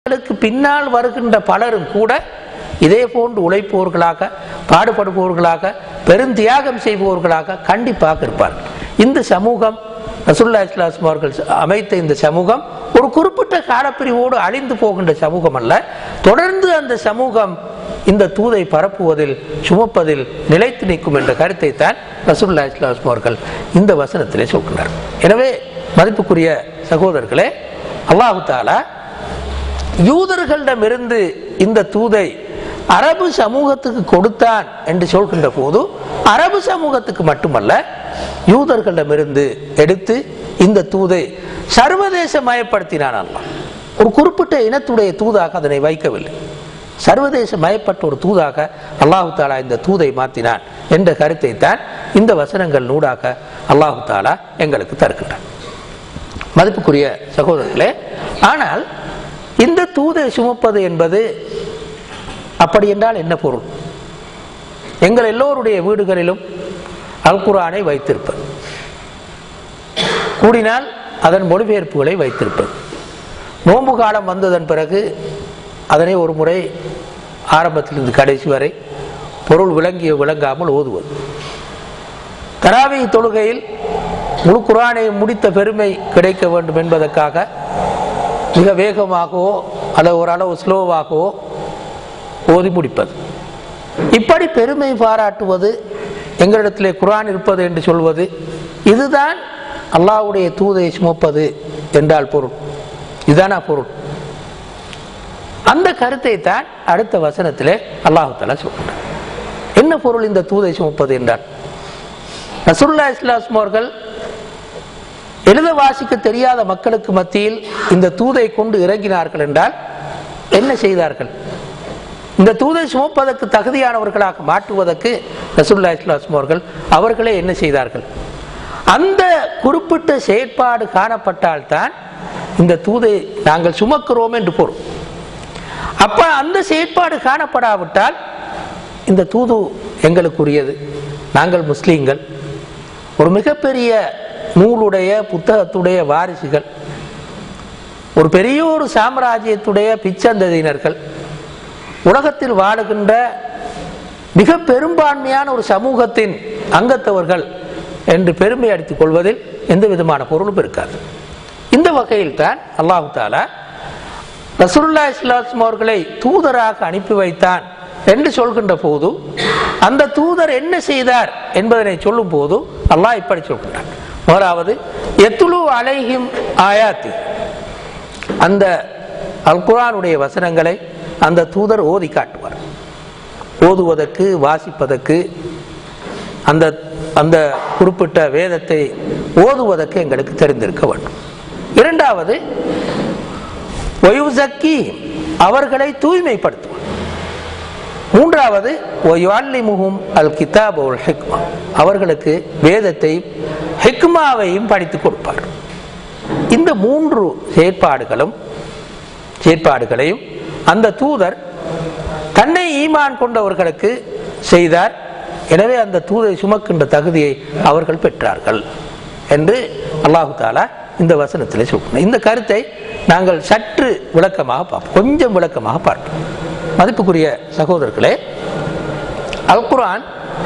அவர்களுக்கு பின்னால் வருகின்ற பலரும் கூட இதே போன்று உழைப்பவர்களாக பாடுபடுபவர்களாக பெருந்தியாகம் செய்பவர்களாக கண்டிப்பாக இருப்பார்கள் இந்த சமூகம் ரசுல்லா இஸ்லாஸ்லாம் அவர்கள் அமைத்த இந்த சமூகம் ஒரு குறிப்பிட்ட காலப்பிரிவோடு அழிந்து போகின்ற சமூகம் அல்ல தொடர்ந்து அந்த சமூகம் இந்த தூதை பரப்புவதில் சுமப்பதில் நிலைத்து நிற்கும் என்ற கருத்தை தான் ரசூல்லா இஸ்லாம் அவர்கள் இந்த வசனத்திலே சொல்கிறார் எனவே மதிப்புக்குரிய சகோதரர்களே அல்லாஹு தாலா யூதர்களிடமிருந்து இந்த தூதை அரபு சமூகத்துக்கு கொடுத்தான் என்று சொல்கின்ற போது அரபு சமூகத்துக்கு மட்டுமல்ல யூதர்களிடமிருந்து எடுத்து இந்த தூதை சர்வதேச மயப்படுத்தினான் அல்லாஹ் ஒரு குறிப்பிட்ட இனத்துடைய தூதாக அதனை வைக்கவில்லை சர்வதேச மயப்பட்ட ஒரு தூதாக அல்லாஹு தாலா இந்த தூதை மாற்றினான் என்ற கருத்தை தான் இந்த வசனங்கள் நூடாக அல்லாஹு தாலா எங்களுக்கு தருகின்றான் மதிப்புக்குரிய சகோதரர்களே ஆனால் இந்த தூதை சுமப்பது என்பது அப்படி என்றால் என்ன பொருள் எங்கள் எல்லோருடைய வீடுகளிலும் அல் குரானை வைத்திருப்பது கூடினால் அதன் மொழிபெயர்ப்புகளை வைத்திருப்பது நோன்பு காலம் வந்ததன் பிறகு அதனை ஒரு முறை ஆரம்பத்திலிருந்து கடைசி வரை பொருள் விளங்கிய விளங்காமல் ஓதுவது தராவி தொழுகையில் முழு குரானை முடித்த பெருமை கிடைக்க வேண்டும் என்பதற்காக மிக வேகமாகவோ அல்லது ஓரளவு ஸ்லோவாகவோ ஓதி முடிப்பது இப்படி பெருமை பாராட்டுவது எங்களிடத்திலே குரான் இருப்பது என்று சொல்வது இதுதான் அல்லாஹ்வுடைய தூதை சுமப்பது என்றால் பொருள் இதுதானா பொருள் அந்த கருத்தை தான் அடுத்த வசனத்திலே அல்லாஹு தலா சொல்கிறார் என்ன பொருள் இந்த தூதை சுமப்பது என்றால் ரசூல்லா இஸ்லாம் அவர்கள் எழுத வாசிக்க தெரியாத மக்களுக்கு மத்தியில் இந்த தூதை கொண்டு இறங்கினார்கள் என்றால் என்ன செய்தார்கள் இந்த தூதை சுமப்பதற்கு தகுதியானவர்களாக மாற்றுவதற்கு ரசூல்லா இஸ்லாம் அவர்கள் அவர்களே என்ன செய்தார்கள் அந்த குறிப்பிட்ட செயற்பாடு காணப்பட்டால்தான் இந்த தூதை நாங்கள் சுமக்கிறோம் என்று பொருள் அப்ப அந்த செயற்பாடு காணப்படாவிட்டால் இந்த தூது எங்களுக்குரியது நாங்கள் முஸ்லீம்கள் ஒரு மிகப்பெரிய நூலுடைய புத்தகத்துடைய வாரிசுகள் ஒரு பெரிய ஒரு சாம்ராஜ்யத்துடைய பிச்சந்ததியினர்கள் உலகத்தில் வாழுகின்ற மிக பெரும்பான்மையான ஒரு சமூகத்தின் அங்கத்தவர்கள் என்று பெருமை அடித்துக் கொள்வதில் எந்த விதமான பொருளும் இருக்காது இந்த வகையில் தான் அல்லாஹு தாலா ரசூல்லா இஸ்லாம் அவர்களை தூதராக அனுப்பி வைத்தான் என்று சொல்கின்ற போது அந்த தூதர் என்ன செய்தார் என்பதனை சொல்லும் போது அல்லாஹ் இப்படி சொல்கின்றான் முதலாவது எத்துலு அலைஹிம் ஆயாத்தி அந்த அல் குரானுடைய வசனங்களை அந்த தூதர் ஓதி காட்டுவார் ஓதுவதற்கு வாசிப்பதற்கு அந்த அந்த குறிப்பிட்ட வேதத்தை ஓதுவதற்கு எங்களுக்கு தெரிந்திருக்க வேண்டும் இரண்டாவது ஒயுசக்கி அவர்களை தூய்மைப்படுத்துவார் மூன்றாவது ஒயுஅல்லிமுஹும் அல் கிதாப் ஹிக்மா அவர்களுக்கு வேதத்தை ஹிக்மாவையும் படித்துக் கொடுப்பார் இந்த மூன்று செயற்பாடுகளும் செயற்பாடுகளையும் அந்த தூதர் தன்னை ஈமான் கொண்டவர்களுக்கு செய்தார் எனவே அந்த தூதை சுமக்கின்ற தகுதியை அவர்கள் பெற்றார்கள் என்று அல்லாஹு தாலா இந்த வசனத்தில் சொல்கிறோம் இந்த கருத்தை நாங்கள் சற்று விளக்கமாக பார்ப்போம் கொஞ்சம் விளக்கமாக பார்ப்போம் மதிப்புக்குரிய சகோதரர்களே அல் குரான்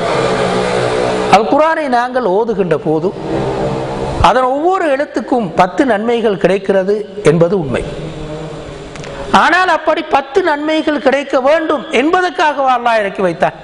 அல் குரானை நாங்கள் ஓதுகின்ற போது அதன் ஒவ்வொரு எழுத்துக்கும் பத்து நன்மைகள் கிடைக்கிறது என்பது உண்மை ஆனால் அப்படி பத்து நன்மைகள் கிடைக்க வேண்டும் என்பதற்காக அல்லாஹ் இறக்கி வைத்தார்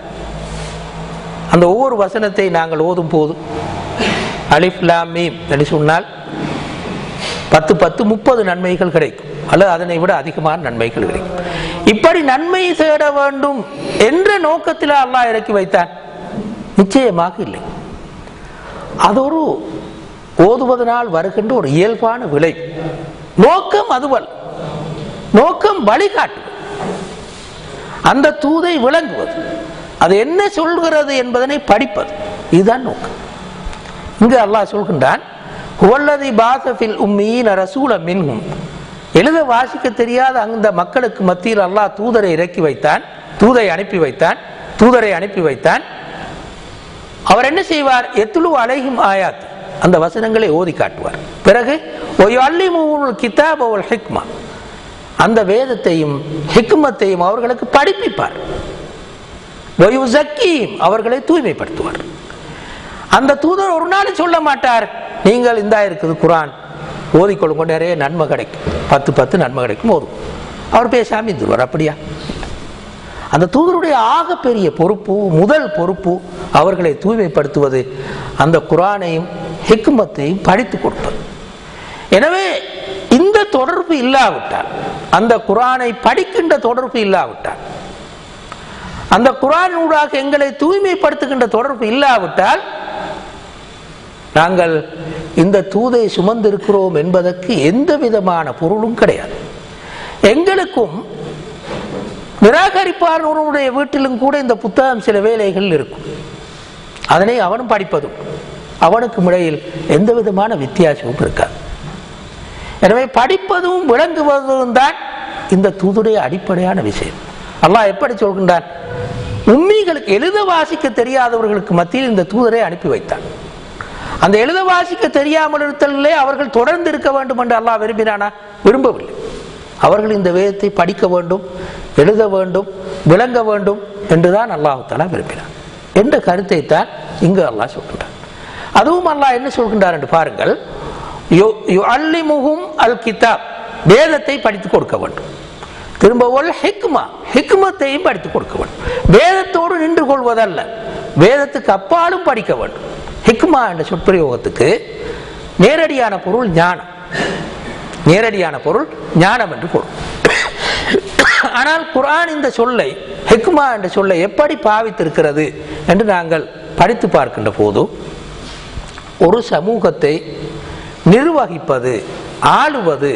அந்த ஒவ்வொரு வசனத்தை நாங்கள் ஓதும் போது அலிஃப் லாம் மீம் என்று சொன்னால் பத்து பத்து முப்பது நன்மைகள் கிடைக்கும் அல்லது அதனை விட அதிகமான நன்மைகள் கிடைக்கும் இப்படி நன்மை தேட வேண்டும் என்ற நோக்கத்தில் அல்லாஹ் இறக்கி வைத்தான் நிச்சயமாக இல்லை அது ஒரு ஓதுவதனால் வருகின்ற ஒரு இயல்பான விளை நோக்கம் அதுவல் நோக்கம் வழிகாட்டு அந்த தூதை விளங்குவது அது என்ன சொல்கிறது என்பதனை படிப்பது இதுதான் நோக்கம் இங்கு அல்லாஹ் சொல்கின்றான் ஹுவல்லதி பாசஃபில் உம்மீன ரசூல மின்ஹும் எழுத வாசிக்க தெரியாத அந்த மக்களுக்கு மத்தியில் அல்லாஹ் தூதரை இறக்கி வைத்தான் தூதை அனுப்பி வைத்தான் தூதரை அனுப்பி வைத்தான் அவர் என்ன செய்வார் எத்துலு அலைஹிம் ஆயாத் அந்த வசனங்களை ஓதி காட்டுவார் பிறகு ஒய் அல்லி கிதாப் ஹிக்மா அந்த வேதத்தையும் ஹிக்மத்தையும் அவர்களுக்கு படிப்பிப்பார் வயுசக்கீம் அவர்களை தூய்மைப்படுத்துவார் அந்த தூதர் ஒரு நாள் சொல்ல மாட்டார் நீங்கள் இந்தா இருக்குது குரான் ஓதிக்கொள்ளுங்க நிறைய நன்மை கிடைக்கும் பத்து பத்து நன்மை கிடைக்கும் ஓதும் அவர் பேசாம இருந்துருவார் அப்படியா அந்த தூதருடைய ஆகப்பெரிய பொறுப்பு முதல் பொறுப்பு அவர்களை தூய்மைப்படுத்துவது அந்த குரானையும் ஹிக்மத்தையும் படித்து கொடுப்பது எனவே இந்த தொடர்பு இல்லாவிட்டால் அந்த குரானை படிக்கின்ற தொடர்பு இல்லாவிட்டால் அந்த குரான் ஊடாக எங்களை தூய்மைப்படுத்துகின்ற தொடர்பு இல்லாவிட்டால் நாங்கள் இந்த தூதை சுமந்திருக்கிறோம் என்பதற்கு எந்த விதமான பொருளும் கிடையாது எங்களுக்கும் நிராகரிப்பாளனுடைய வீட்டிலும் கூட இந்த புத்தகம் சில வேலைகள் இருக்கும் அதனை அவனும் படிப்பதும் அவனுக்கும் இடையில் எந்த விதமான வித்தியாசமும் இருக்காது எனவே படிப்பதும் விளங்குவதும் தான் இந்த தூதுடைய அடிப்படையான விஷயம் அல்லாஹ் எப்படி சொல்கின்றான் உண்மைகளுக்கு எழுத வாசிக்க தெரியாதவர்களுக்கு மத்தியில் இந்த தூதரை அனுப்பி வைத்தான் அந்த எழுத வாசிக்க தெரியாமல் இருத்தலே அவர்கள் தொடர்ந்து இருக்க வேண்டும் என்று அல்லாஹ் விரும்பினானா விரும்பவில்லை அவர்கள் இந்த வேதத்தை படிக்க வேண்டும் எழுத வேண்டும் விளங்க வேண்டும் என்றுதான் அல்லாஹு தாலா விரும்பினார் என்ற கருத்தை தான் இங்கு அல்லாஹ் சொல்கின்றார் அதுவும் அல்லாஹ் என்ன சொல்கின்றார் என்று பாருங்கள் அல்லிமுகும் அல் கிதாப் வேதத்தை படித்து கொடுக்க வேண்டும் திரும்ப ஒல் ஹிக்மா ஹிக்மத்தையும் படித்து கொடுக்க வேண்டும் வேதத்தோடு நின்று கொள்வதல்ல வேதத்துக்கு அப்பாலும் படிக்க வேண்டும் ஹிக்மா என்ற சொற்பிரயோகத்துக்கு நேரடியான பொருள் ஞானம் நேரடியான பொருள் ஞானம் என்று பொருள் ஆனால் குரான் இந்த சொல்லை ஹிக்மா என்ற சொல்லை எப்படி பாவித்திருக்கிறது என்று நாங்கள் படித்து பார்க்கின்ற போது ஒரு சமூகத்தை நிர்வகிப்பது ஆளுவது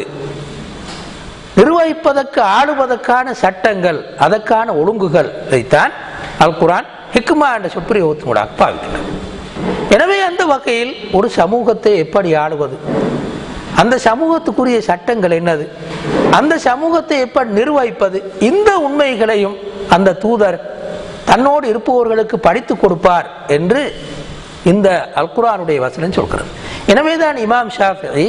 நிர்வகிப்பதற்கு ஆளுவதற்கான சட்டங்கள் அதற்கான ஒழுங்குகள் தான் அல் குரான் ஹிக்மா என்ற சொற்பிரயோகத்தினூடாக பாவிக்கிறது எனவே அந்த வகையில் ஒரு சமூகத்தை எப்படி ஆளுவது அந்த சமூகத்துக்குரிய சட்டங்கள் என்னது அந்த சமூகத்தை எப்படி நிர்வகிப்பது இந்த உண்மைகளையும் அந்த தூதர் தன்னோடு இருப்பவர்களுக்கு படித்து கொடுப்பார் என்று இந்த அல்குரானுடைய வசனம் சொல்கிறது எனவேதான் இமாம் ஷாஃபி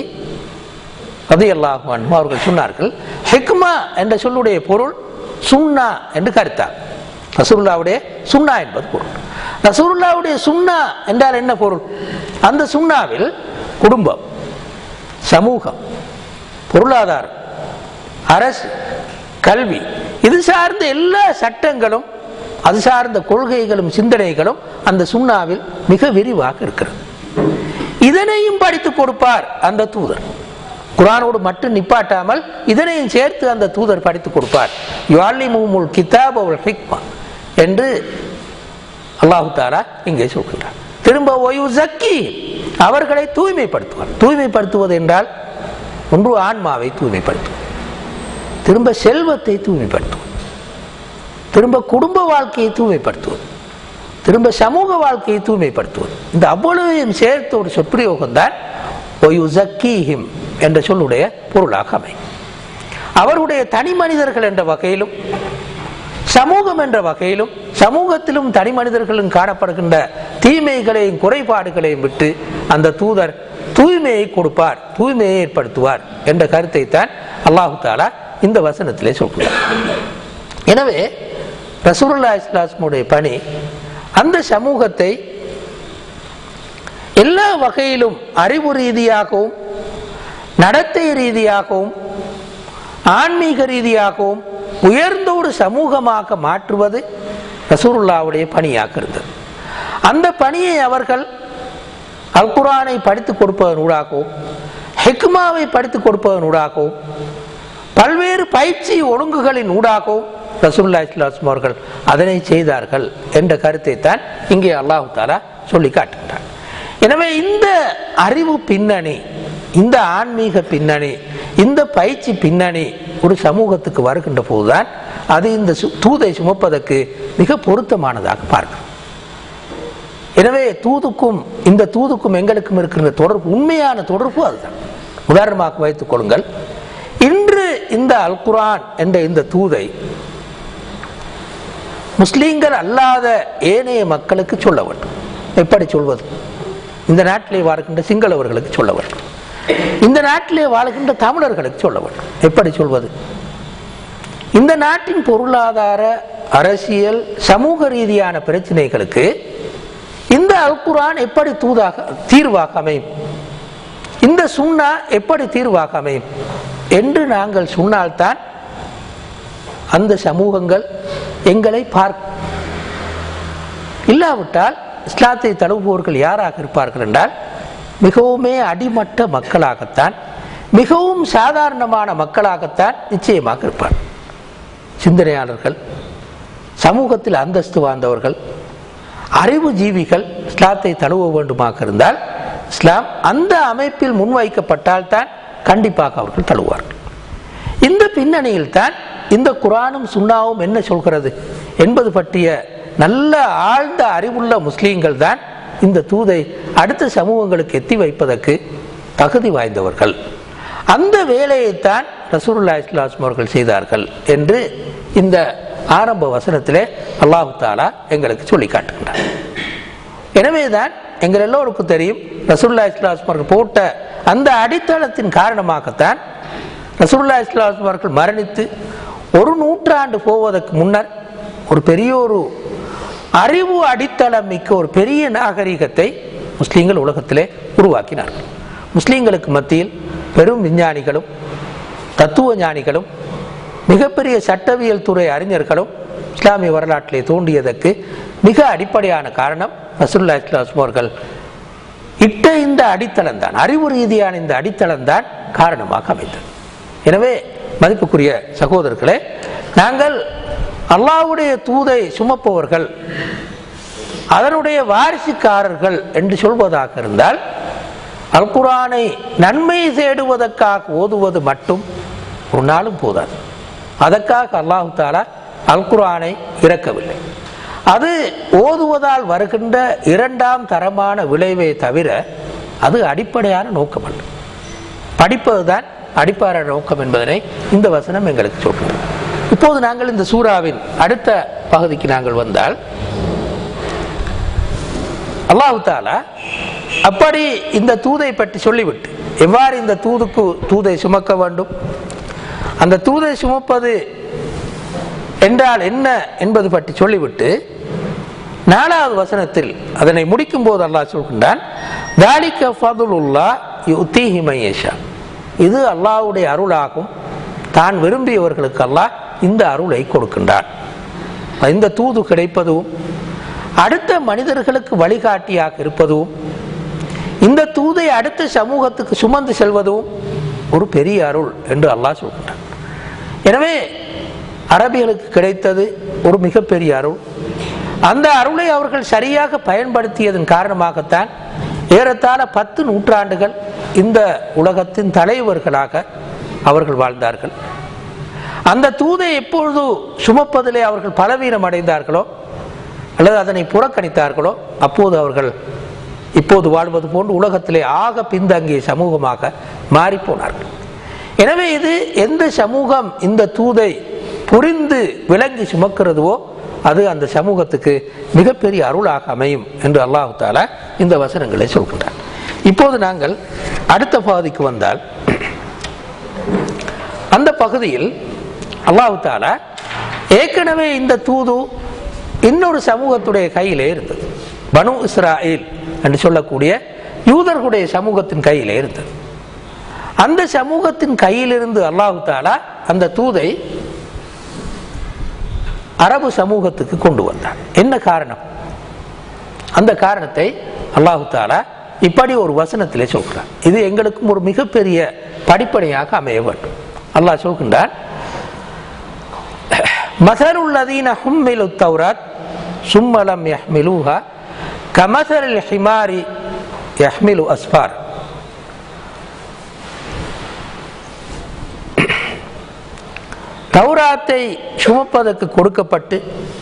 ரதி அல்லாஹான் அவர்கள் சொன்னார்கள் ஹிக்மா என்ற சொல்லுடைய பொருள் சுன்னா என்று கருத்தார் ரசூல்லாவுடைய சுன்னா என்பது பொருள் ரசூல்லாவுடைய சுன்னா என்றால் என்ன பொருள் அந்த சுண்ணாவில் குடும்பம் சமூகம் பொருளாதாரம் அரசு கல்வி இது சார்ந்த எல்லா சட்டங்களும் அது சார்ந்த கொள்கைகளும் சிந்தனைகளும் அந்த சுண்ணாவில் மிக விரிவாக இருக்கிறது இதனையும் படித்து கொடுப்பார் அந்த தூதர் குரானோடு மட்டும் நிப்பாட்டாமல் இதனையும் சேர்த்து அந்த தூதர் படித்து கொடுப்பார் யுவாலிமுல் கிதாப் அவள் ஹிக்மா என்று அல்லாஹு தாரா இங்கே சொல்கின்றார் திரும்ப ஒயு ஜக்கி அவர்களை தூய்மைப்படுத்துவார் தூய்மைப்படுத்துவது என்றால் ஒன்று ஆன்மாவை தூய்மைப்படுத்தும் திரும்ப செல்வத்தை தூய்மைப்படுத்தும் திரும்ப குடும்ப வாழ்க்கையை தூய்மைப்படுத்துவது திரும்ப சமூக வாழ்க்கையை தூய்மைப்படுத்துவது இந்த அவ்வளவையும் சேர்த்த ஒரு சொற்பிரயோகம் தான் ஒயுசக்கீஹிம் என்ற சொல்லுடைய பொருளாக அமையும் அவருடைய தனி மனிதர்கள் என்ற வகையிலும் சமூகம் என்ற வகையிலும் சமூகத்திலும் தனி மனிதர்களும் காணப்படுகின்ற தீமைகளையும் குறைபாடுகளையும் விட்டு அந்த தூதர் தூய்மையை கொடுப்பார் தூய்மையை ஏற்படுத்துவார் என்ற கருத்தை தான் அல்லாஹு தாலா இந்த வசனத்திலே சொல்கிறார் எனவே ரசூலுல்லா இஸ்லாஸ்முடைய பணி அந்த சமூகத்தை எல்லா வகையிலும் அறிவு ரீதியாகவும் நடத்தை ரீதியாகவும் ஆன்மீக ரீதியாகவும் உயர்ந்த ஒரு சமூகமாக மாற்றுவது ரசூருல்லாவுடைய பணியாக இருந்தது அந்த பணியை அவர்கள் அல் குரானை படித்து கொடுப்பதனூடாகவும் ஹெக்மாவை படித்து கொடுப்பதனூடாகவும் பல்வேறு பயிற்சி ஒழுங்குகளின் ஊடாகவும் ரசூல்லா இஸ்லாம் அவர்கள் அதனை செய்தார்கள் என்ற கருத்தை தான் இங்கே அல்லாஹு தாலா சொல்லி காட்டுகிறார் எனவே இந்த அறிவு பின்னணி இந்த ஆன்மீக பின்னணி இந்த பயிற்சி பின்னணி ஒரு சமூகத்துக்கு வருகின்ற போதுதான் அது இந்த சு- தூதை சுமப்பதற்கு மிக பொருத்தமானதாக பார்க்கிறோம் எனவே தூதுக்கும் இந்த தூதுக்கும் எங்களுக்கும் இருக்கின்ற தொடர்பு உண்மையான தொடர்பு அதுதான் உதாரணமாக வைத்துக் கொள்ளுங்கள் இன்று இந்த அல் குர்ஆன் என்ற இந்த தூதை முஸ்லீம்கள் அல்லாத ஏனைய மக்களுக்கு சொல்ல வேண்டும் எப்படி சொல்வது இந்த நாட்டிலே வாழ்கின்ற சிங்களவர்களுக்கு சொல்ல வேண்டும் இந்த நாட்டிலே வாழ்கின்ற தமிழர்களுக்கு சொல்ல வேண்டும் எப்படி சொல்வது இந்த நாட்டின் பொருளாதார அரசியல் சமூக ரீதியான பிரச்சனைகளுக்கு இந்த அல்குரான் எப்படி தூதாக தீர்வாக அமையும் இந்த சுண்ணா எப்படி தீர்வாக அமையும் என்று நாங்கள் சொன்னால்தான் அந்த சமூகங்கள் எங்களை பார்க்கும் இல்லாவிட்டால் இஸ்லாத்தை தழுவுபவர்கள் யாராக இருப்பார்கள் என்றால் மிகவுமே அடிமட்ட மக்களாகத்தான் மிகவும் சாதாரணமான மக்களாகத்தான் நிச்சயமாக இருப்பார் சிந்தனையாளர்கள் சமூகத்தில் அந்தஸ்து வாழ்ந்தவர்கள் அறிவு ஜீவிகள் இஸ்லாத்தை தழுவ வேண்டுமாக இருந்தால் இஸ்லாம் அந்த அமைப்பில் முன்வைக்கப்பட்டால் தான் கண்டிப்பாக அவர்கள் தழுவார்கள் இந்த பின்னணியில் தான் இந்த குரானும் சுண்ணாவும் என்ன சொல்கிறது என்பது பற்றிய நல்ல ஆழ்ந்த அறிவுள்ள முஸ்லீம்கள் தான் இந்த தூதை அடுத்த சமூகங்களுக்கு எத்தி வைப்பதற்கு தகுதி வாய்ந்தவர்கள் அந்த வேலையைத்தான் ரசூலுல்லா இஸ்லாம் அவர்கள் செய்தார்கள் என்று இந்த ஆரம்ப வசனத்திலே அல்லாஹு தாலா எங்களுக்கு சொல்லி காட்டுகின்றார் எனவேதான் எங்கள் எல்லோருக்கும் தெரியும் ரசூல்லா இஸ்லாம் அவர்கள் போட்ட அந்த அடித்தளத்தின் காரணமாகத்தான் ரசூல்லா இஸ்லாம் அவர்கள் மரணித்து ஒரு நூற்றாண்டு போவதற்கு முன்னர் ஒரு பெரிய ஒரு அறிவு அடித்தளம் மிக்க ஒரு பெரிய நாகரிகத்தை முஸ்லீம்கள் உலகத்திலே உருவாக்கினார்கள் முஸ்லீம்களுக்கு மத்தியில் பெரும் விஞ்ஞானிகளும் தத்துவ ஞானிகளும் மிகப்பெரிய சட்டவியல் துறை அறிஞர்களும் இஸ்லாமிய வரலாற்றிலே தோன்றியதற்கு மிக அடிப்படையான காரணம் ரசூல்லா இஸ்லாம் அவர்கள் இட்ட இந்த அடித்தளம் தான் அறிவு ரீதியான இந்த அடித்தளம் தான் காரணமாக அமைந்தது எனவே மதிப்புக்குரிய சகோதரர்களே நாங்கள் அல்லாவுடைய தூதை சுமப்பவர்கள் அதனுடைய வாரிசுக்காரர்கள் என்று சொல்வதாக இருந்தால் அல் குரானை நன்மை தேடுவதற்காக ஓதுவது மட்டும் ஒரு நாளும் போதாது அதற்காக அல்லாஹு தாலா அல் குரானை இறக்கவில்லை அது ஓதுவதால் வருகின்ற இரண்டாம் தரமான விளைவை தவிர அது அடிப்படையான நோக்கம் அல்ல படிப்பதுதான் அடிப்படை நோக்கம் என்பதனை இந்த வசனம் எங்களுக்கு சொல்கிறது இப்போது நாங்கள் இந்த சூறாவின் அடுத்த பகுதிக்கு நாங்கள் வந்தால் அல்லாஹு தாலா அப்படி இந்த தூதை பற்றி சொல்லிவிட்டு எவ்வாறு இந்த தூதுக்கு தூதை சுமக்க வேண்டும் அந்த தூதை சுமப்பது என்றால் என்ன என்பது பற்றி சொல்லிவிட்டு நாலாவது வசனத்தில் அதனை முடிக்கும் போது அல்லாஹ் சொல்கின்றான் தாலிக்க ஃபதுலுல்லா யுத்தீஹி மையேஷா இது அல்லாஹ்வுடைய அருளாகும் தான் விரும்பியவர்களுக்கு அல்லாஹ் இந்த அருளை கொடுக்கின்றான் இந்த தூது கிடைப்பதும் அடுத்த மனிதர்களுக்கு வழிகாட்டியாக இருப்பதும் இந்த தூதை அடுத்த சமூகத்துக்கு சுமந்து செல்வதும் ஒரு பெரிய அருள் என்று அல்லாஹ் சொல்கின்றான் எனவே அரபிகளுக்கு கிடைத்தது ஒரு மிகப்பெரிய அருள் அந்த அருளை அவர்கள் சரியாக பயன்படுத்தியதன் காரணமாகத்தான் ஏறத்தாழ பத்து நூற்றாண்டுகள் இந்த உலகத்தின் தலைவர்களாக அவர்கள் வாழ்ந்தார்கள் அந்த தூதை எப்பொழுது சுமப்பதிலே அவர்கள் பலவீனம் அடைந்தார்களோ அல்லது அதனை புறக்கணித்தார்களோ அப்போது அவர்கள் இப்போது வாழ்வது போன்று உலகத்திலே ஆக பின்தங்கிய சமூகமாக மாறிப்போனார்கள் எனவே இது எந்த சமூகம் இந்த தூதை புரிந்து விளங்கி சுமக்கிறதுவோ அது அந்த சமூகத்துக்கு மிகப்பெரிய அருளாக அமையும் என்று அல்லாஹு தாலா இந்த வசனங்களை சொல்கின்றார் இப்போது நாங்கள் அடுத்த பகுதிக்கு வந்தால் அந்த பகுதியில் அல்லாஹு தாலா ஏற்கனவே இந்த தூது இன்னொரு சமூகத்துடைய கையிலே இருந்தது பனு இஸ்ராயில் என்று சொல்லக்கூடிய யூதர்களுடைய சமூகத்தின் கையிலே இருந்தது அந்த சமூகத்தின் கையிலிருந்து அல்லாஹு தாலா அந்த தூதை அரபு சமூகத்துக்கு கொண்டு வந்தார் என்ன காரணம் அந்த காரணத்தை அல்லாஹு தாலா இப்படி ஒரு வசனத்திலே சொல்கிறார் இது எங்களுக்கும் ஒரு மிகப்பெரிய படிப்பனையாக அமைய வேண்டும் அல்லாஹ் சொல்கின்றார் மசருள்ளதீன ஹும்மிலு தௌராத் சும்மலம் யஹ்மிலுஹா கமசரில் ஹிமாரி யஹ்மிலு அஸ்பார் தௌராத்தை சுமப்பதற்கு கொடுக்கப்பட்டு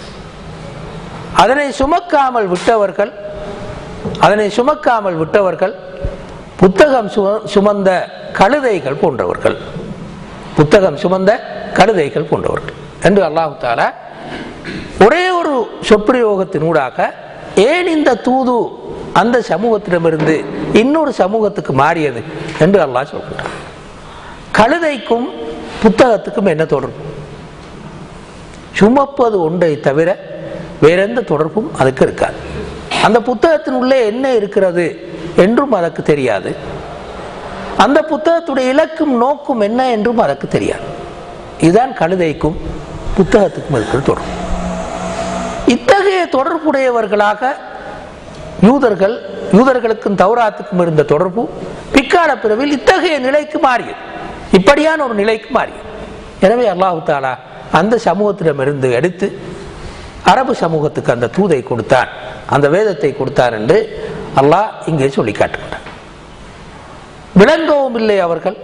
அதனை சுமக்காமல் விட்டவர்கள் அதனை சுமக்காமல் விட்டவர்கள் புத்தகம் சும- சுமந்த கழுதைகள் போன்றவர்கள் புத்தகம் சுமந்த கழுதைகள் போன்றவர்கள் என்று அல்லாஹு தாலா ஒரே ஒரு சொற்பிரயோகத்தினூடாக ஏன் இந்த தூது அந்த சமூகத்திடமிருந்து இன்னொரு சமூகத்துக்கு மாறியது என்று அல்லாஹ் சொல்கிறார் கழுதைக்கும் புத்தகத்துக்கும் என்ன தொடர்பு சுமப்பது ஒன்றை தவிர வேற எந்த தொடர்பும் அதுக்கு இருக்காது அந்த புத்தகத்தின் உள்ளே என்ன இருக்கிறது என்றும் அதற்கு தெரியாது அந்த புத்தகத்துடைய இலக்கும் நோக்கும் என்ன என்றும் அதற்கு தெரியாது இதுதான் கழுதைக்கும் புத்தகத்துக்கும் இருக்கிற தொடர்பு இத்தகைய தொடர்புடையவர்களாக யூதர்கள் யூதர்களுக்கும் தௌராத்துக்கும் இருந்த தொடர்பு பிற்கால பிறவில் இத்தகைய நிலைக்கு மாறியது இப்படியான ஒரு நிலைக்கு மாறியது எனவே அல்லாஹு தாலா அந்த சமூகத்திடமிருந்து எடுத்து அரபு சமூகத்துக்கு அந்த தூதை கொடுத்தான் அந்த வேதத்தை கொடுத்தான் என்று அல்லாஹ் இங்கே சொல்லி காட்டுகின்றான் விளங்கவும் இல்லை அவர்கள்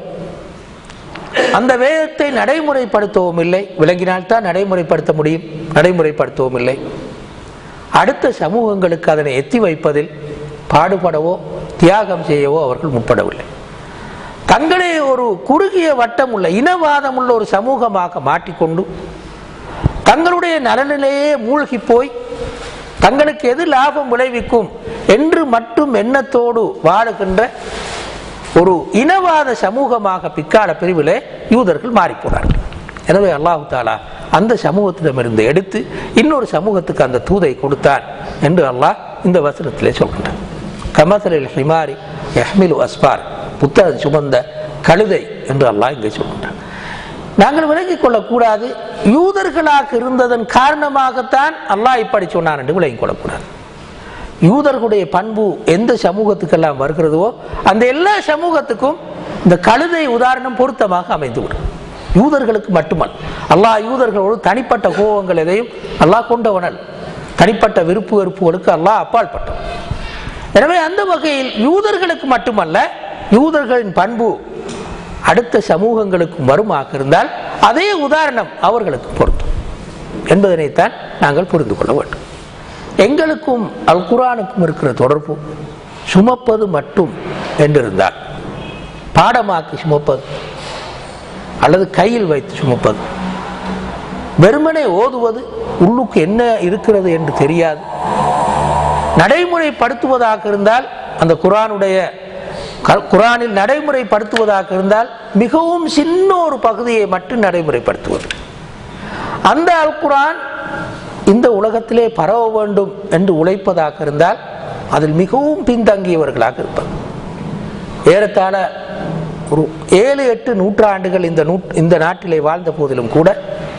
அந்த வேதத்தை நடைமுறைப்படுத்தவும் இல்லை விளங்கினால்தான் நடைமுறைப்படுத்த முடியும் நடைமுறைப்படுத்தவும் இல்லை அடுத்த சமூகங்களுக்கு அதனை எத்தி வைப்பதில் பாடுபடவோ தியாகம் செய்யவோ அவர்கள் முற்படவில்லை தங்களே ஒரு குறுகிய வட்டம் உள்ள இனவாதம் உள்ள ஒரு சமூகமாக மாற்றிக்கொண்டு தங்களுடைய நலனிலேயே மூழ்கி போய் தங்களுக்கு எது லாபம் விளைவிக்கும் என்று மட்டும் எண்ணத்தோடு வாழுகின்ற ஒரு இனவாத சமூகமாக பிற்கால பிரிவிலே யூதர்கள் மாறிப்போனார்கள் எனவே அல்லாஹு தாலா அந்த சமூகத்திடமிருந்து எடுத்து இன்னொரு சமூகத்துக்கு அந்த தூதை கொடுத்தான் என்று அல்லாஹ் இந்த வசனத்திலே சொல்கின்றான் கமசலில் ஹிமாரி யஹ்மிலு அஸ்பார் புத்தகம் சுமந்த கழுதை என்று அல்லாஹ் இங்கே சொல்கின்றான் நாங்கள் விளங்கிக் கொள்ளக்கூடாது யூதர்களாக இருந்ததன் காரணமாகத்தான் அல்லாஹ் இப்படி சொன்னான் என்று விளங்கிக் கொள்ளக்கூடாது யூதர்களுடைய பண்பு எந்த சமூகத்துக்கெல்லாம் வருகிறதோ அந்த எல்லா சமூகத்துக்கும் இந்த கழுதை உதாரணம் பொருத்தமாக அமைந்துவிடும் யூதர்களுக்கு மட்டுமல்ல அல்லாஹ் யூதர்களோடு தனிப்பட்ட கோபங்கள் எதையும் அல்லாஹ் கொண்டவனல் தனிப்பட்ட விருப்பு வெறுப்புகளுக்கு அல்லாஹ் அப்பால் பட்டவன் எனவே அந்த வகையில் யூதர்களுக்கு மட்டுமல்ல யூதர்களின் பண்பு அடுத்த சமூகங்களுக்கும் வருமாக இருந்தால் அதே உதாரணம் அவர்களுக்கு பொருந்தும் என்பதனைத்தான் நாங்கள் புரிந்து கொள்ள வேண்டும் எங்களுக்கும் அல் குரானுக்கும் இருக்கிற தொடர்பு சுமப்பது மட்டும் என்றிருந்தால் பாடமாக்கி சுமப்பது அல்லது கையில் வைத்து சுமப்பது வெறுமனே ஓதுவது உள்ளுக்கு என்ன இருக்கிறது என்று தெரியாது நடைமுறைப்படுத்துவதாக இருந்தால் அந்த குரானுடைய க- குரானில் நடைமுறைப்படுத்துவதாக இருந்தால் மிகவும் சின்ன ஒரு பகுதியை மட்டும் நடைமுறைப்படுத்துவது அந்த அல் குரான் இந்த உலகத்திலே பரவ வேண்டும் என்று உழைப்பதாக இருந்தால் அதில் மிகவும் பின்தங்கியவர்களாக இருப்பது ஏறத்தாழ ஒரு ஏழு எட்டு நூற்றாண்டுகள் இந்த நூ இந்த நாட்டிலே வாழ்ந்த போதிலும் கூட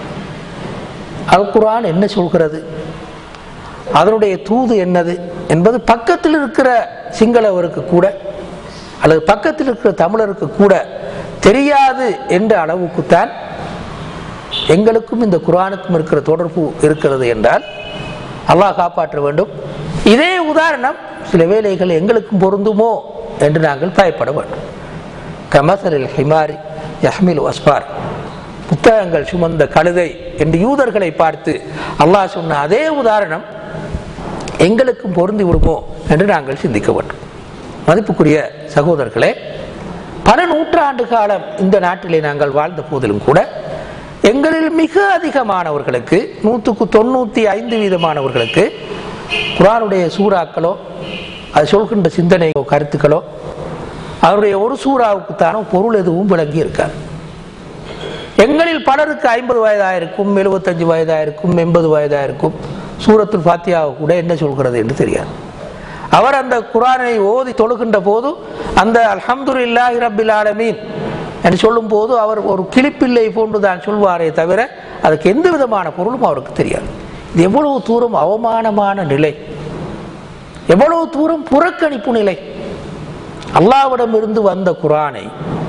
அல் குரான் என்ன சொல்கிறது அதனுடைய தூது என்னது என்பது பக்கத்தில் இருக்கிற சிங்களவருக்கு கூட அல்லது பக்கத்தில் இருக்கிற தமிழருக்கு கூட தெரியாது என்ற அளவுக்குத்தான் எங்களுக்கும் இந்த குரானுக்கும் இருக்கிற தொடர்பு இருக்கிறது என்றால் அல்லாஹ் காப்பாற்ற வேண்டும் இதே உதாரணம் சில வேளைகள் எங்களுக்கும் பொருந்துமோ என்று நாங்கள் பயப்பட வேண்டும் கமசலில் ஹிமாரி யஹ்மில் அஸ்பார் புத்தகங்கள் சுமந்த கழுதை என்று யூதர்களை பார்த்து அல்லாஹ் சொன்ன அதே உதாரணம் எங்களுக்கும் பொருந்தி விடுமோ என்று நாங்கள் சிந்திக்க வேண்டும் மதிப்புக்குரிய சகோதரர்களே பல நூற்றாண்டு காலம் இந்த நாட்டிலே நாங்கள் வாழ்ந்த போதிலும் கூட எங்களில் மிக அதிகமானவர்களுக்கு நூற்றுக்கு தொண்ணூற்றி ஐந்து வீதமானவர்களுக்கு குரானுடைய சூறாக்களோ அது சொல்கின்ற சிந்தனையோ கருத்துக்களோ அவருடைய ஒரு சூறாவுக்குத்தான பொருள் எதுவும் விளங்கி இருக்காது எங்களில் பலருக்கு ஐம்பது வயதாயிருக்கும் எழுபத்தஞ்சு வயதாயிருக்கும் எண்பது வயதாயிருக்கும் சூரத்துல் ஃபாத்தியாவை கூட என்ன சொல்கிறது என்று தெரியாது அவர் அந்த குரானை ஓதி தொழுகின்ற போது அந்த அல்ஹம்துலில்லாஹி ரப்பில் ஆலமீன் என்று சொல்லும் போது அவர் ஒரு கிளிப்பிள்ளை போன்று தான் சொல்வாரே தவிர அதுக்கு எந்த விதமான பொருளும் அவருக்கு தெரியாது இது எவ்வளவு தூரம் அவமானமான நிலை எவ்வளவு தூரம் புறக்கணிப்பு நிலை அல்லாவிடமிருந்து வந்த குரானை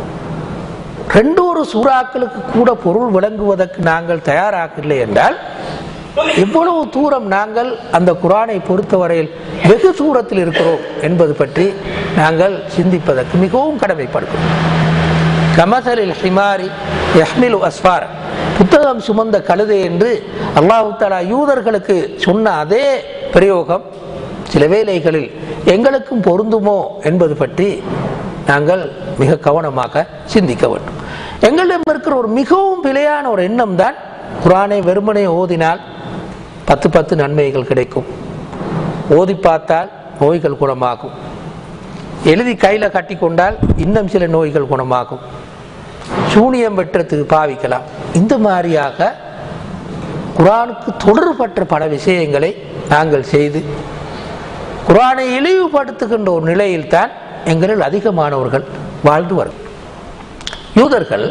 ரெண்டு ஒரு சூறாக்களுக்கு கூட பொருள் விளங்குவதற்கு நாங்கள் தயாராகவில்லை என்றால் எவ்வளவு தூரம் நாங்கள் அந்த குரானை பொறுத்தவரையில் வெகு தூரத்தில் இருக்கிறோம் என்பது பற்றி நாங்கள் சிந்திப்பதற்கு மிகவும் கடமைப்படுகிறோம் கமசலில் ஹிமாரி யஹ்மில் அஸ்வார் புத்தகம் சுமந்த கழுதை என்று அல்லாஹு தஆலா யூதர்களுக்கு சொன்ன அதே பிரயோகம் சில வேளைகளில் எங்களுக்கும் பொருந்துமோ என்பது பற்றி நாங்கள் மிக கவனமாக சிந்திக்க வேண்டும் எங்களிடம் இருக்கிற ஒரு மிகவும் பிழையான ஒரு எண்ணம் தான் குரானை வெறுமனே ஓதினால் பத்து பத்து நன்மைகள் கிடைக்கும் ஓதி பார்த்தால் நோய்கள் குணமாகும் எழுதி கையில் கட்டி கொண்டால் இன்னும் சில நோய்கள் குணமாகும் சூனியம் வெட்டுறதுக்கு பாவிக்கலாம் இந்த மாதிரியாக குரானுக்கு தொடர்பற்ற பல விஷயங்களை நாங்கள் செய்து குரானை இழிவுபடுத்துகின்ற ஒரு நிலையில்தான் எங்களில் அதிகமானவர்கள் வாழ்ந்து வரும் யூதர்கள்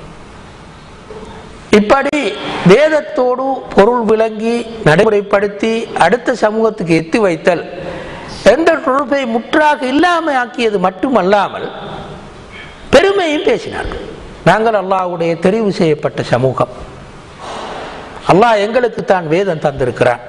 இப்படி வேதத்தோடு பொருள் விளங்கி நடைமுறைப்படுத்தி அடுத்த சமூகத்துக்கு எத்தி வைத்தல் என்ற தொடர்பை முற்றாக இல்லாமல் ஆக்கியது மட்டுமல்லாமல் பெருமையும் பேசினார்கள் நாங்கள் அல்லாஹ்வுடைய தெரிவு செய்யப்பட்ட சமூகம் அல்லாஹ் எங்களுக்கு தான் வேதம் தந்திருக்கிறான்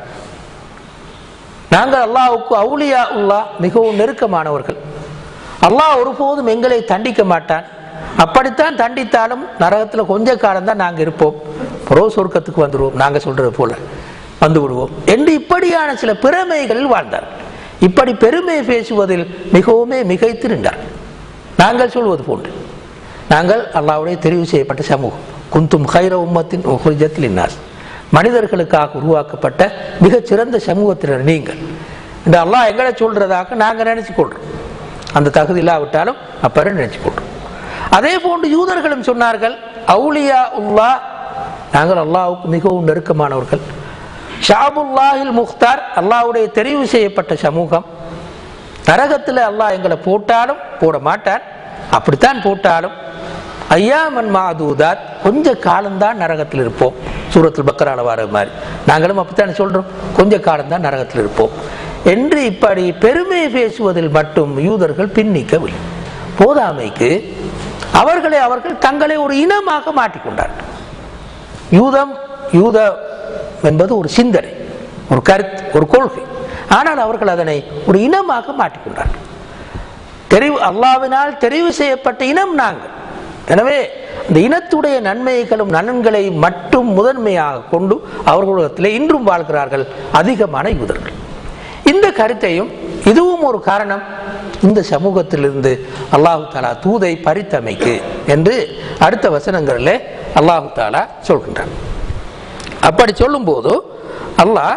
நாங்கள் அல்லாஹ்வுக்கு அவுலியா உல்லா மிகவும் நெருக்கமானவர்கள் அல்லாஹ் ஒருபோதும் எங்களை தண்டிக்க மாட்டான் அப்படித்தான் தண்டித்தாலும் நரகத்தில் கொஞ்ச காலம் தான் நாங்கள் இருப்போம் புரோ சொர்க்கத்துக்கு வந்துடுவோம் நாங்கள் சொல்றது போல வந்து விடுவோம் என்று இப்படியான சில பிறமைகளில் வாழ்ந்தார் இப்படி பெருமை பேசுவதில் மிகவுமே மிகைத்து நின்றார் நாங்கள் சொல்வது போன்று நாங்கள் அல்லாஹ்வுடைய தெரிவு செய்யப்பட்ட சமூகம் குந்தும் ஹைர உம்மத்தின் உஹ்ரிஜத்தில் இன்னாஸ் மனிதர்களுக்காக உருவாக்கப்பட்ட மிகச் சிறந்த சமூகத்தினர் நீங்கள் இந்த அல்லாஹ் எங்களை சொல்றதாக நாங்கள் நினைச்சு கொள்றோம் அந்த தகுதி இல்லாவிட்டாலும் அப்பறம் நினைச்சு கொள்றோம் அதே போன்று யூதர்களும் சொன்னார்கள் அவுலியா உல்லா நாங்கள் அல்லாஹ்வுக்கு மிகவும் நெருக்கமானவர்கள் ஷாபுல்லாஹில் முக்தார் அல்லாஹ்வுடைய தெரிவு செய்யப்பட்ட சமூகம் நரகத்தில் அல்லாஹ் எங்களை போட்டாலும் போட மாட்டான் அப்படித்தான் போட்டாலும் ஐயாமன் மாதூதாத் கொஞ்ச காலம்தான் நரகத்தில் இருப்போம் சூரத்தில் பக்கரால வர மாதிரி நாங்களும் அப்படித்தானே சொல்றோம் கொஞ்ச காலம்தான் நரகத்தில் இருப்போம் என்று இப்படி பெருமை பேசுவதில் மட்டும் யூதர்கள் பின்னிக்கவில்லை போதாமைக்கு அவர்களை அவர்கள் தங்களை ஒரு இனமாக மாற்றிக்கொண்டார்கள் யூதம் யூத என்பது ஒரு சிந்தனை ஒரு கருத்து ஒரு கொள்கை ஆனால் அவர்கள் அதனை ஒரு இனமாக மாற்றிக்கொண்டார்கள் தெரிவு அல்லாவினால் தெரிவு செய்யப்பட்ட இனம் நாங்கள் எனவே இந்த இனத்துடைய நன்மைகளும் நலன்களை மட்டும் முதன்மையாக கொண்டு அவர்களிடத்தில் இன்றும் வாழ்கிறார்கள் அதிகமான யூதர்கள் இந்த கருத்தையும் இதுவும் ஒரு காரணம் இந்த சமூகத்திலிருந்து அல்லாஹு தாலா தூதை பறித்தமைக்கு என்று அடுத்த வசனங்களில் அல்லாஹு தாலா சொல்கின்றான் அப்படி சொல்லும்போது அல்லாஹ்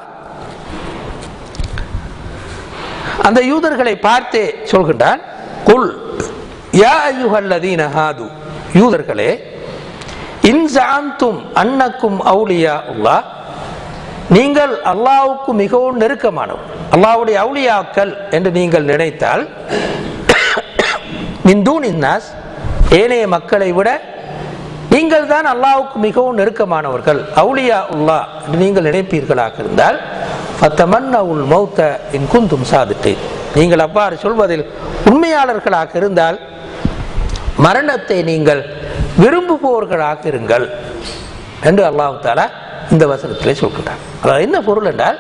அந்த யூதர்களை பார்த்தே சொல்கின்றான் குல் யா ஐயுஹல்லதீன ஹாது யூதர்களே இன்சாந்தும் அன்னக்கும் அவுலியா உல்லா நீங்கள் அல்லாவுக்கு மிகவும் நெருக்கமானவர் அல்லாவுடைய அவுலியாக்கள் என்று நீங்கள் நினைத்தால் மிந்தூன் இன்னாஸ் ஏனைய மக்களை விட நீங்கள் தான் அல்லாவுக்கு மிகவும் நெருக்கமானவர்கள் அவுலியா உல்லா என்று நீங்கள் நினைப்பீர்களாக இருந்தால் ஃபத்தமன்ன உல் மௌத்த இன் குந்தும் சாதிட்டு நீங்கள் அவ்வாறு சொல்வதில் உண்மையாளர்களாக இருந்தால் மரணத்தை நீங்கள் விரும்புபவர்களாக இருங்கள் என்று அல்லாஹு தாலா இந்த வசனத்திலே சொல்கிறார் அதாவது என்ன பொருள் என்றால்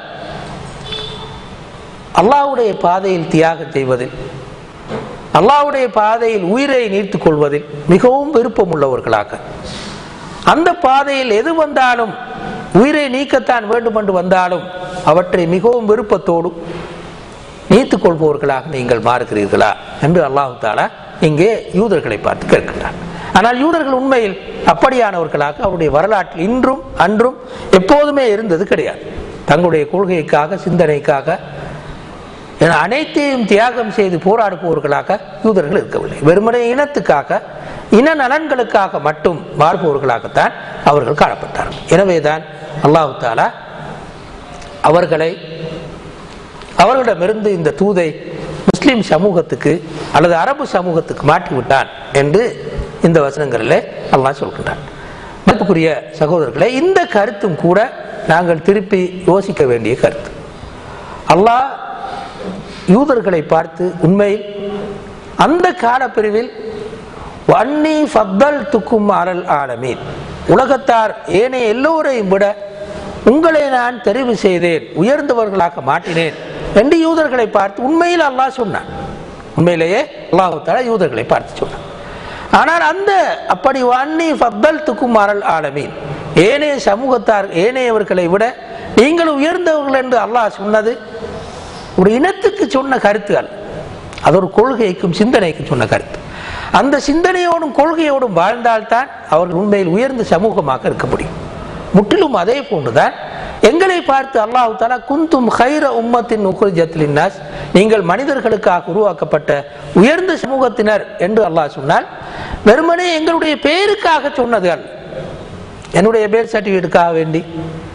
அல்லாஹ்வுடைய பாதையில் தியாகம் செய்வதில் அல்லாஹ்வுடைய பாதையில் உயிரை நீர்த்துக் கொள்வதில் மிகவும் விருப்பம் உள்ளவர்களாக அந்த பாதையில் எது வந்தாலும் உயிரை நீக்கத்தான் வேண்டும் என்று வந்தாலும் அவற்றை மிகவும் விருப்பத்தோடு நீத்துக் கொள்பவர்களாக நீங்கள் மாறுகிறீர்களா என்று அல்லாஹு தாலா இங்கே யூதர்களை பார்த்து கேட்கின்றார் ஆனால் யூதர்கள் உண்மையில் அப்படியானவர்களாக அவருடைய வரலாற்றில் இன்றும் அன்றும் எப்போதுமே இருந்தது கிடையாது தங்களுடைய கொள்கைக்காக சிந்தனைக்காக என அனைத்தையும் தியாகம் செய்து போராடுபவர்களாக யூதர்கள் இருக்கவில்லை வெறுமனே இனத்துக்காக இன நலன்களுக்காக மட்டும் மாறுபவர்களாகத்தான் அவர்கள் காணப்பட்டார்கள் எனவேதான் அல்லாஹு தாலா அவர்களை அவர்களிடமிருந்து இந்த தூதை முஸ்லிம் சமூகத்துக்கு அல்லது அரபு சமூகத்துக்கு மாற்றிவிட்டான் என்று இந்த வசனங்களில் அல்லாஹ் சொல்கின்றான் மதிப்புக்குரிய சகோதரர்களே இந்த கருத்தும் கூட நாங்கள் திருப்பி யோசிக்க வேண்டிய கருத்து அல்லாஹ் யூதர்களை பார்த்து உண்மையில் அந்த காலப்பிரிவில் வன்னி ஃபத்தல் துக்கும் அறல் ஆலமீன் உலகத்தார் ஏனைய எல்லோரையும் விட உங்களை நான் தெரிவு செய்தேன் உயர்ந்தவர்களாக மாட்டினேன் என்று யூதர்களை பார்த்து உண்மையில் அல்லாஹ் சொன்னான் உண்மையிலேயே அல்லாஹால யூதர்களை பார்த்து சொன்னான் ஆனால் அந்த அப்படி வன்னி ஃபத்தல் துக்கும் அறல் ஆலமீன் ஏனைய சமூகத்தார் ஏனையவர்களை விட நீங்கள் உயர்ந்தவர்கள் என்று அல்லாஹ் சொன்னது ஒரு இனத்துக்கு சொன்ன கருத்து அல்ல அது ஒரு கொள்கைக்கும் சிந்தனைக்கும் சொன்ன கருத்து அந்த சிந்தனையோடும் கொள்கையோடும் வாழ்ந்தால்தான் அவர்கள் உண்மையில் உயர்ந்த சமூகமாக இருக்க முடியும் முற்றிலும் அதே போன்றுதான் எங்களை பார்த்து அல்லாஹு தாலா குந்தும் ஹைர உம்மத்தின் உக்ரிஜத்தின் நாஸ் நீங்கள் மனிதர்களுக்காக உருவாக்கப்பட்ட உயர்ந்த சமூகத்தினர் என்று அல்லாஹ் சொன்னால் வெறுமனே எங்களுடைய பேருக்காக சொன்னது அல்ல என்னுடைய பேர் சர்டிஃபிகேட்டுக்காக வேண்டி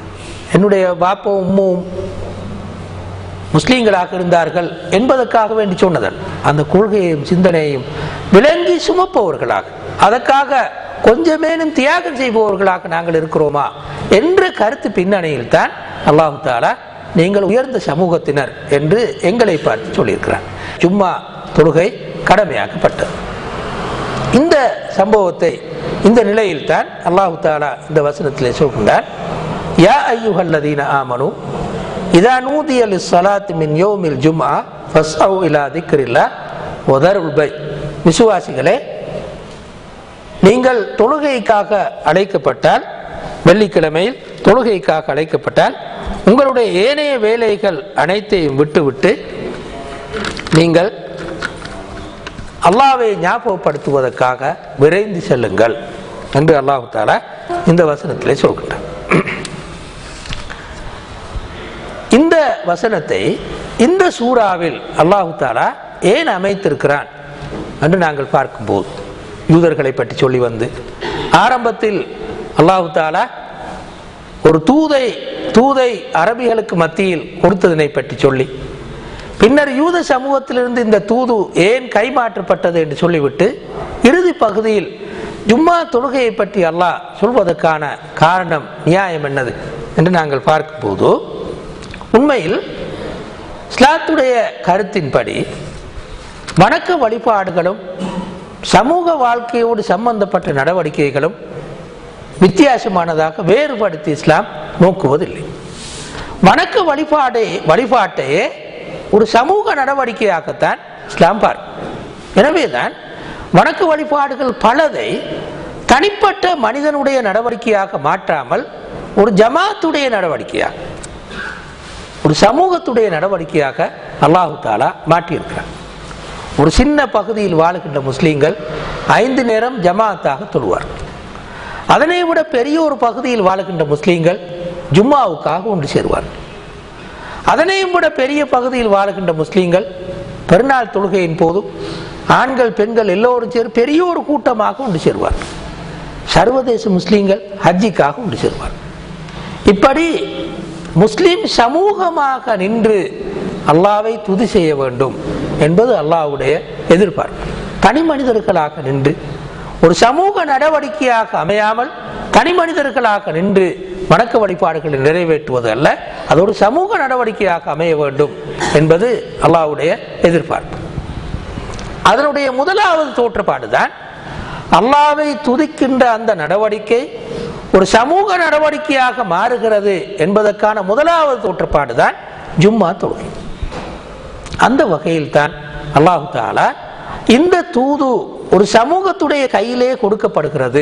என்னுடைய பாப்பாவும் உம்மும் முஸ்லீம்களாக இருந்தார்கள் என்பதற்காக வேண்டி சொன்னதல் அந்த கொள்கையையும் சிந்தனையையும் விளங்கி சுமப்பவர்களாக அதற்காக கொஞ்சமேனும் தியாகம் செய்பவர்களாக நாங்கள் இருக்கிறோமா என்ற கருத்து பின்னணியில் தான் அல்லாஹு தாலா நீங்கள் உயர்ந்த சமூகத்தினர் என்று எங்களை பார்த்து சொல்லியிருக்கிறார் சும்மா தொழுகை கடமையாக்கப்பட்டது இந்த சம்பவத்தை இந்த நிலையில் தான் அல்லாஹு தாலா இந்த வசனத்திலே சொல்கின்றார் யா ஐயுஹல்லதீன ஆமனு இதா நூதிய லிஸ்ஸலாத்தி மின் யௌமில் ஜும்ஆ ஃபஸ்அவு இலா திக்ரில்லா வதருல் பை விசுவாசிகளே நீங்கள் தொழுகைக்காக அழைக்கப்பட்டால் வெள்ளிக்கிழமையில் தொழுகைக்காக அழைக்கப்பட்டால் உங்களுடைய ஏனைய வேலைகள் அனைத்தையும் விட்டுவிட்டு நீங்கள் அல்லாவை ஞாபகப்படுத்துவதற்காக விரைந்து செல்லுங்கள் என்று அல்லாஹு தாலா இந்த வசனத்திலே சொல்கின்றார் இந்த வசனத்தை இந்த சூறாவில் அல்லாஹு தாலா ஏன் அமைத்திருக்கிறான் என்று நாங்கள் பார்க்கும்போது யூதர்களை பற்றி சொல்லி வந்து ஆரம்பத்தில் அல்லாஹு தாலா ஒரு தூதை தூதை அரபிகளுக்கு மத்தியில் கொடுத்ததனை பற்றி சொல்லி பின்னர் யூத சமூகத்திலிருந்து இந்த தூது ஏன் கைமாற்றப்பட்டது என்று சொல்லிவிட்டு இறுதி பகுதியில் ஜும்மா தொழுகையை பற்றி அல்லாஹ் சொல்வதற்கான காரணம் நியாயம் என்னது என்று நாங்கள் பார்க்கும்போது உண்மையில் இஸ்லாத்துடைய கருத்தின்படி வணக்க வழிபாடுகளும் சமூக வாழ்க்கையோடு சம்பந்தப்பட்ட நடவடிக்கைகளும் வித்தியாசமானதாக வேறுபடுத்தி இஸ்லாம் நோக்குவதில்லை வணக்க வழிபாடை வழிபாட்டையே ஒரு சமூக நடவடிக்கையாகத்தான் இஸ்லாம் பார்க்கும் எனவேதான் வணக்க வழிபாடுகள் பலதை தனிப்பட்ட மனிதனுடைய நடவடிக்கையாக மாற்றாமல் ஒரு ஜமாத்துடைய நடவடிக்கையாக ஒரு சமூகத்துடைய நடவடிக்கையாக அல்லாஹு தாலா மாற்றியிருக்கிறார் ஒரு சின்ன பகுதியில் வாழுகின்ற முஸ்லீம்கள் ஐந்து நேரம் ஜமாத்தாக தொழுவார் அதனை விட பெரிய ஒரு பகுதியில் வாழுகின்ற முஸ்லீம்கள் ஜும்மாவுக்காக ஒன்று சேருவார் அதனையும் விட பெரிய பகுதியில் வாழுகின்ற முஸ்லீம்கள் பெருநாள் தொழுகையின் போது ஆண்கள் பெண்கள் எல்லோரும் சேர் பெரிய ஒரு கூட்டமாக ஒன்று சேருவார் சர்வதேச முஸ்லீம்கள் ஹஜ்ஜிக்காக ஒன்று சேருவார் இப்படி முஸ்லிம் சமூகமாக நின்று அல்லாவை துதி செய்ய வேண்டும் என்பது அல்லாஹ்வுடைய எதிர்பார்ப்பு தனி மனிதர்களாக நின்று ஒரு சமூக நடவடிக்கையாக அமையாமல் தனி மனிதர்களாக நின்று வணக்க வழிபாடுகளை நிறைவேற்றுவது அல்ல அது ஒரு சமூக நடவடிக்கையாக அமைய வேண்டும் என்பது அல்லாஹ்வுடைய எதிர்பார்ப்பு அதனுடைய முதலாவது தோற்றப்பாடுதான் அல்லாவை துதிக்கின்ற அந்த நடவடிக்கை ஒரு சமூக நடவடிக்கையாக மாறுகிறது என்பதற்கான முதலாவது தோற்றப்பாடு தான் ஜும்மா தொழுகை அந்த வகையில் தான் அல்லாஹு தாலா இந்த தூது ஒரு சமூகத்துடைய கையிலே கொடுக்கப்படுகிறது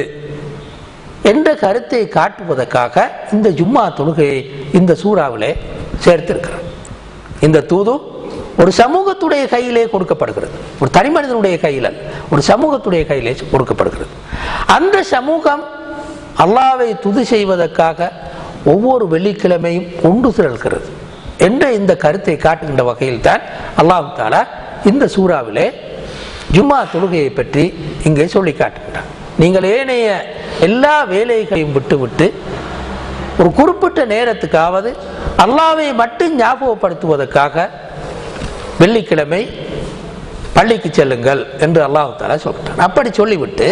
என்ற கருத்தை காட்டுவதற்காக இந்த ஜும்மா தொழுகையை இந்த சூறாவிலே சேர்த்திருக்கிறார் இந்த தூது ஒரு சமூகத்துடைய கையிலே கொடுக்கப்படுகிறது ஒரு தனி மனிதனுடைய கையில் அல்ல ஒரு சமூகத்துடைய கையிலே கொடுக்கப்படுகிறது அந்த சமூகம் அல்லாவை துதி செய்வதற்காக ஒவ்வொரு வெள்ளிக்கிழமையும் ஒன்று திரள்கிறது என்ற இந்த கருத்தை காட்டுகின்ற வகையில் தான் அல்லாஹு தாலா இந்த சூறாவிலே ஜும்மா தொழுகையை பற்றி இங்கே சொல்லி காட்டுகின்றார் நீங்கள் ஏனைய எல்லா வேலைகளையும் விட்டுவிட்டு ஒரு குறிப்பிட்ட நேரத்துக்காவது அல்லாவை மட்டும் ஞாபகப்படுத்துவதற்காக வெள்ளிக்கிழமை பள்ளிக்கு செல்லுங்கள் என்று அல்லாஹு தாலா சொல்லிட்டான் அப்படி சொல்லிவிட்டு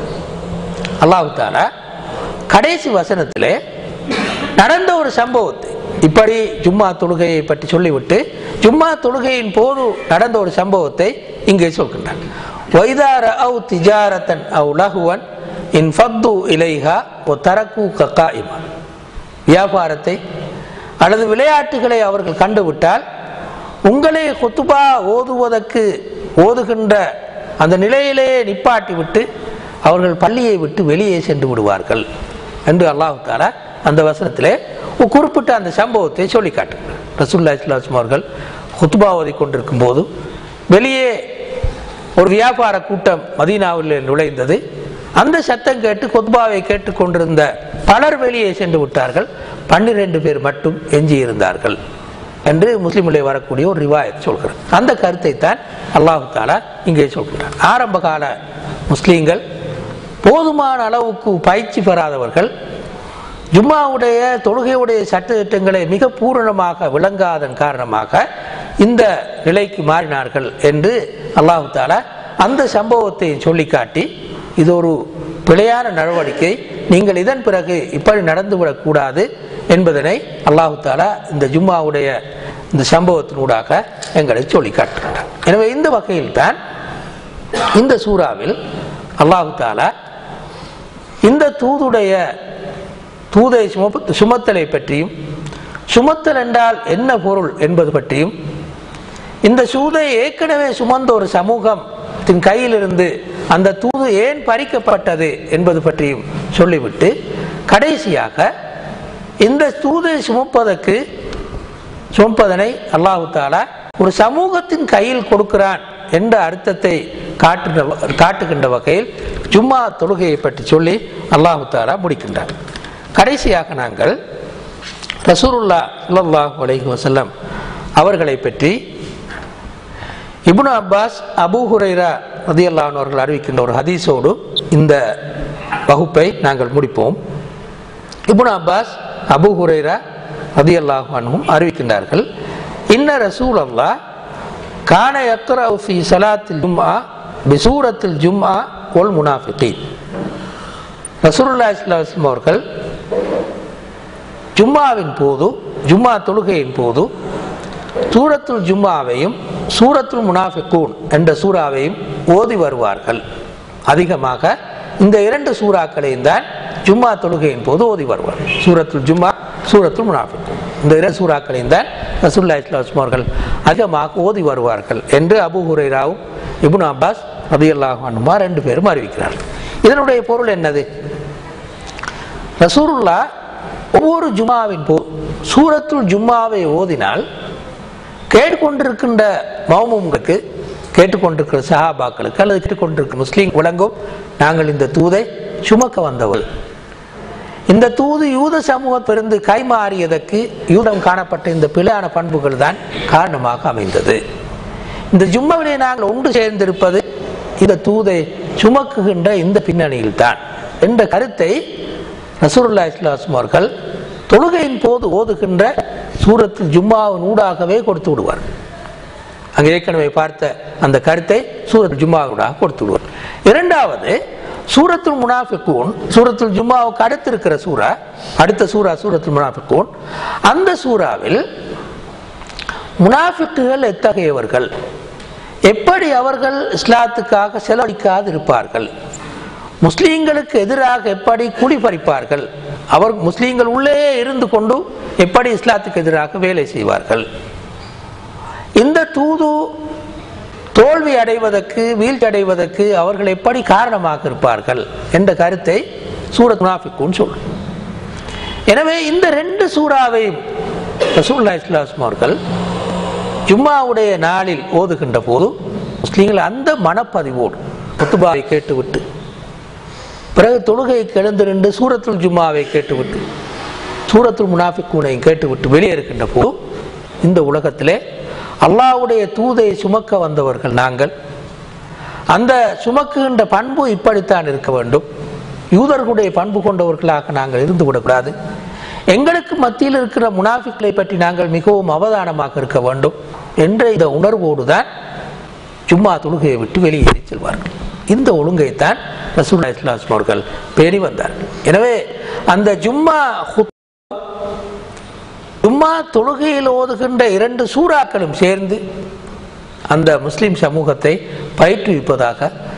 அல்லாஹு தாலா கடைசி வசனத்திலே நடந்த ஒரு சம்பவத்தை இப்படி ஜும்மா தொழுகையை பற்றி சொல்லிவிட்டு ஜும்மா தொழுகையின் போது நடந்த ஒரு சம்பவத்தை இங்கே சொல்கின்றான் வைதார அவு திஜாரத்தன் அவு லகுவன் இன் ஃபத்து இலைஹா ஒ தரக்கு கக்கா இமான் வியாபாரத்தை அல்லது விளையாட்டுகளை அவர்கள் கண்டுவிட்டால் உங்களை கொத்துபா ஓதுவதற்கு ஓதுகின்ற அந்த நிலையிலேயே நிப்பாட்டி விட்டு அவர்கள் பள்ளியை விட்டு வெளியே சென்று விடுவார்கள் என்று அல்லாஹு தாலா அந்த வசனத்திலே ஒரு குறிப்பிட்ட அந்த சம்பவத்தை சொல்லி காட்டுகிறார் ரசூல்லா இஸ்லாம் அவர்கள் ஹுத்துபா ஓதி கொண்டிருக்கும் போது வெளியே ஒரு வியாபார கூட்டம் மதீனாவில் நுழைந்தது அந்த சத்தம் கேட்டு கொத்பாவை கேட்டுக்கொண்டிருந்த பலர் வெளியே சென்று விட்டார்கள் பன்னிரண்டு பேர் மட்டும் எஞ்சி இருந்தார்கள் என்று முஸ்லிமிலே வரக்கூடிய ஒரு ரிவாயத் சொல்கிறார் அந்த கருத்தை தான் அல்லாஹு தாலா இங்கே சொல்கிறார் ஆரம்ப கால முஸ்லீம்கள் போதுமான அளவுக்கு பயிற்சி பெறாதவர்கள் ஜும்மாவுடைய தொழுகையுடைய சட்டத்திட்டங்களை மிக பூரணமாக விளங்காதன் காரணமாக இந்த நிலைக்கு மாறினார்கள் என்று அல்லாஹு தாலா அந்த சம்பவத்தை சொல்லிக்காட்டி இது ஒரு பிழையான நடவடிக்கை நீங்கள் இதன் பிறகு இப்படி நடந்துவிடக்கூடாது என்பதனை அல்லாஹு தாலா இந்த ஜும்மாவுடைய இந்த சம்பவத்தினூடாக எங்களை சொல்லி காட்டுகின்றார் எனவே இந்த வகையில் தான் இந்த சூறாவில் அல்லாஹு தாலா இந்த தூதுடைய தூதை சுமப்பு சுமத்தலை பற்றியும் சுமத்தல் என்றால் என்ன பொருள் என்பது பற்றியும் இந்த சூதை ஏற்கனவே சுமந்த ஒரு சமூகத்தின் கையிலிருந்து அந்த தூது ஏன் பறிக்கப்பட்டது என்பது பற்றியும் சொல்லிவிட்டு கடைசியாக இந்த தூதை சுமப்பதற்கு சுமப்பதனை அல்லாஹு தாலா ஒரு சமூகத்தின் கையில் கொடுக்கிறான் என்ற அர்த்தத்தை காட்டுகின்ற காட்டுகின்ற வகையில் ஜும்மா தொழுகையை பற்றி சொல்லி அல்லாஹு தாலா முடிக்கின்றார் கடைசியாக நாங்கள் ரசூருல்லா ஸல்லல்லாஹு அலைஹி வஸல்லம் அவர்களை பற்றி இப்னு அப்பாஸ் அபூ ஹுரைரா ரதியல்லாஹு அவர்கள் அறிவிக்கின்ற ஒரு ஹதீஸோடு இந்த வகுப்பை நாங்கள் முடிப்போம் இப்னு அப்பாஸ் அபூ ஹுரைரா ரதியல்லாஹு அன்ஹும் அறிவிக்கின்றார்கள் இன்ன ரசூல் அல்லாஹ் கான யக்ரா ஃபி சலாத்தில் ஜும்ஆ பிசூரத்தில் ஜும்ஆ ஒல் முனாஃபிகீன் ரசூலுல்லாஹி ஸல்லல்லாஹு அலைஹி வஸல்லம் அவர்கள் ஜும்மாவின் போது ஜும்மா தொழுகையின் போது சூரத்துல் ஜும்மாவையும் சூரத்துல் முனாஃபிகூன் என்ற சூறாவையும் ஓதி வருவார்கள் அதிகமாக இந்த இரண்டு சூறாக்களையும் தான் ஜும்மா தொழுகையின் போது ஓதி வருவார் சூரத்துல் ஜும்மா சூரத்துல் முனாஃபிகூன் இந்த இரண்டு சூறாக்களையும் தான் ரசூல்லா இஸ்லாம் அவர்கள் அதிகமாக ஓதி வருவார்கள் என்று அபு ஹுரைராவும் இப்னு அப்பாஸ் ரதியல்லாஹு அன்ஹுமா ரெண்டு பேரும் அறிவிக்கிறார்கள் இதனுடைய பொருள் என்னது ரசூருல்லா ஒவ்வொரு ஜும்மாவின் போ சூரத்துல் ஜும்மாவை ஓதினால் கேட்டுக்கொண்டிருக்கின்ற மௌமுங்களுக்கு கேட்டுக்கொண்டிருக்கிற சஹாபாக்களுக்கு அல்லது கேட்டுக்கொண்டிருக்கிற முஸ்லீம் விளங்கும் நாங்கள் இந்த தூதை சுமக்க வந்தவள் இந்த தூது யூத சமூகத்திலிருந்து கைமாறியதற்கு யூதம் காணப்பட்ட இந்த பிழையான பண்புகள் தான் காரணமாக அமைந்தது இந்த ஜும்மாவிலே நாங்கள் ஒன்று சேர்ந்திருப்பது இந்த தூதை சுமக்குகின்ற இந்த பின்னணியில் தான் என்ற கருத்தை ரசூலுல்லா இஸ்லாம் அவர்கள் தொழுகையின் போது ஓதுகின்ற சூரத்தில் ஜும்மாவின் ஊடாகவே கொடுத்து விடுவார் அங்கே ஏற்கனவே பார்த்த அந்த கருத்தை சூரத் ஜும்மாவுடாக கொடுத்து விடுவார் இரண்டாவது சூரத்துல் முனாஃபிகூன் சூரத்துல் ஜும்மாவுக்கு அடுத்து இருக்கிற சூரா அடுத்த சூரா சூரத்துல் முனாஃபிகூன் அந்த சூறாவில் முனாஃபிக்குகள் எத்தகையவர்கள் எப்படி அவர்கள் இஸ்லாத்துக்காக செலவழிக்காது இருப்பார்கள் முஸ்லீம்களுக்கு எதிராக எப்படி குடி பறிப்பார்கள் அவர் முஸ்லீம்கள் உள்ளே இருந்து கொண்டு எப்படி இஸ்லாத்துக்கு எதிராக வேலை செய்வார்கள் இந்த தூது தோல்வி அடைவதற்கு வீழ்ச்சி அடைவதற்கு அவர்கள் எப்படி காரணமாக இருப்பார்கள் என்ற கருத்தை சூரத் முனாஃபிக்குன்னு சொல்லும் எனவே இந்த ரெண்டு சூறாவை ரசூல்லா இஸ்லாம் அவர்கள் ஜும்மாவுடைய நாளில் ஓதுகின்ற போது முஸ்லீம்கள் அந்த மனப்பதிவோடு குத்துபாவை கேட்டுவிட்டு பிறகு தொழுகைக்கு எழுந்து நின்று சூரத்துல் ஜும்மாவை கேட்டுவிட்டு சூரத்துல் முனாஃபிக்கூனையும் கேட்டுவிட்டு வெளியே இருக்கின்ற போது இந்த உலகத்திலே அல்லாஹ்வுடைய தூதை சுமக்க வந்தவர்கள் நாங்கள் அந்த சுமக்குகின்ற பண்பு இப்படித்தான் இருக்க வேண்டும் யூதர்களுடைய பண்பு கொண்டவர்களாக நாங்கள் இருந்து விடக்கூடாது எங்களுக்கு மத்தியில் இருக்கிற முனாஃபிக்களை பற்றி நாங்கள் மிகவும் அவதானமாக இருக்க வேண்டும் என்ற இந்த உணர்வோடு தான் ஜும்மா தொழுகையை விட்டு வெளியேறி செல்வார்கள் இந்த ஒழுங்கைத்தான் ரசூல்லா இஸ்லாம் அவர்கள் பேணி வந்தார்கள் எனவே அந்த ஜும்மா ஹுத்- ஜும்மா தொழுகையில் ஓதுகின்ற இரண்டு சூறாக்களும் சேர்ந்து அந்த முஸ்லிம் சமூகத்தை பயிற்றுவிப்பதாக